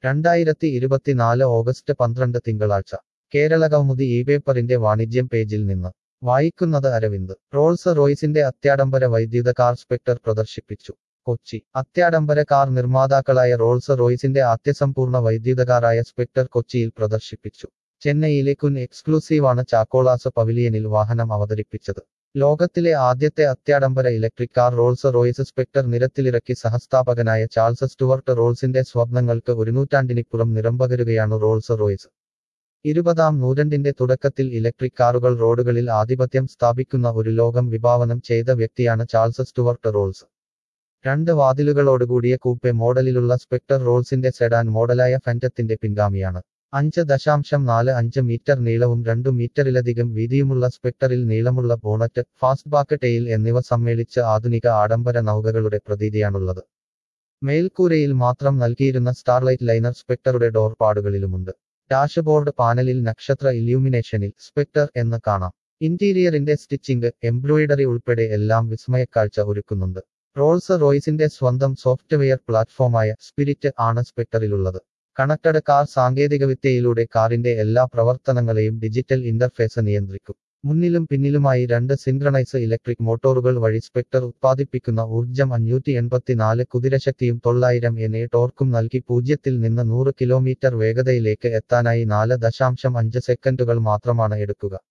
രണ്ടായിരത്തി ഇരുപത്തിനാല് ഓഗസ്റ്റ് പന്ത്രണ്ട് തിങ്കളാഴ്ച കേരള കൗമുദി ഈ പേപ്പറിന്റെ വാണിജ്യം പേജിൽ നിന്ന് വായിക്കുന്നത് അരവിന്ദ് റോൾസ് റോയ്സിന്റെ അത്യാഡംബര വൈദ്യുത കാർ സ്പെക്ടർ പ്രദർശിപ്പിച്ചു കൊച്ചി അത്യാഡംബര കാർ നിർമ്മാതാക്കളായ റോൾസ് റോയ്സിന്റെ ആദ്യസമ്പൂർണ്ണ വൈദ്യുതകാറായ സ്പെക്ടർ കൊച്ചിയിൽ പ്രദർശിപ്പിച്ചു ചെന്നൈയിലെ കുൻ എക്സ്ക്ലൂസീവാണ് ചാക്കോളാസ് പവിലിയനിൽ വാഹനം അവതരിപ്പിച്ചത് ലോകത്തിലെ ആദ്യത്തെ അത്യാഡംബര electric car Rolls Royce Spectre നിരത്തിലിറക്കി സഹസ്ഥാപകനായ ചാൾസ് സ്റ്റുവർട്ട് റോൾസിന്റെ സ്വപ്നങ്ങൾക്ക് ഒരു നൂറ്റാണ്ടിനിപ്പുറം നിറംപകരുകയാണ് റോൾസ് റോയ്സ് ഇരുപതാം നൂറ്റാണ്ടിന്റെ തുടക്കത്തിൽ ഇലക്ട്രിക് കാറുകൾ റോഡുകളിൽ ആധിപത്യം സ്ഥാപിക്കുന്ന ഒരു ലോകം വിഭാവനം ചെയ്ത വ്യക്തിയാണ് ചാൾസ് സ്റ്റുവർട്ട് റോൾസ് രണ്ട് വാതിലുകളോടുകൂടിയ കൂപ്പെ മോഡലിലുള്ള സ്പെക്ടർ റോൾസിന്റെ സെഡാൻ മോഡലായ ഫെന്റത്തിന്റെ പിൻഗാമിയാണ് അഞ്ച് ദശാംശം നാല് അഞ്ച് മീറ്റർ നീളവും രണ്ടു മീറ്ററിലധികം വീതിയുമുള്ള സ്പെക്ടറിൽ നീളമുള്ള ബോണറ്റ് ഫാസ്റ്റ്ബാക്ക് ടെയിൽ എന്നിവ സമ്മേളിച്ച് ആധുനിക ആഡംബര നൗകകളുടെ പ്രതീതിയാണുള്ളത് മേൽക്കൂരയിൽ മാത്രം നൽകിയിരുന്ന സ്റ്റാർലൈറ്റ് ലൈനർ സ്പെക്ടറുടെ ഡോർ പാടുകളിലുമുണ്ട് ഡാഷ്ബോർഡ് പാനലിൽ നക്ഷത്ര ഇല്യൂമിനേഷനിൽ സ്പെക്ടർ എന്ന് കാണാം ഇന്റീരിയറിന്റെ സ്റ്റിച്ചിങ് എംബ്രോയിഡറി ഉൾപ്പെടെ എല്ലാം വിസ്മയക്കാഴ്ച ഒരുക്കുന്നുണ്ട് റോൾസ് റോയ്സിന്റെ സ്വന്തം സോഫ്റ്റ്വെയർ പ്ലാറ്റ്ഫോമായ സ്പിരിറ്റ് ആണ് സ്പെക്ടറിലുള്ളത് കണക്ടഡ് കാർ സാങ്കേതികവിദ്യയിലൂടെ കാറിന്റെ എല്ലാ പ്രവർത്തനങ്ങളെയും ഡിജിറ്റൽ ഇന്റർഫേസ് നിയന്ത്രിക്കും മുന്നിലും പിന്നിലുമായി രണ്ട് സിൻക്രണൈസ് ഇലക്ട്രിക് മോട്ടോറുകൾ വഴി സ്പെക്ടർ ഉത്പാദിപ്പിക്കുന്ന ഊർജം അഞ്ഞൂറ്റി എൺപത്തിനാല് കുതിരശക്തിയും തൊള്ളായിരം എൻ എ ടോർക്കും നൽകി പൂജ്യത്തിൽ നിന്ന് നൂറ് കിലോമീറ്റർ വേഗതയിലേക്ക് എത്താനായി നാല് ദശാംശം അഞ്ച് സെക്കൻഡുകൾ മാത്രമാണ് എടുക്കുക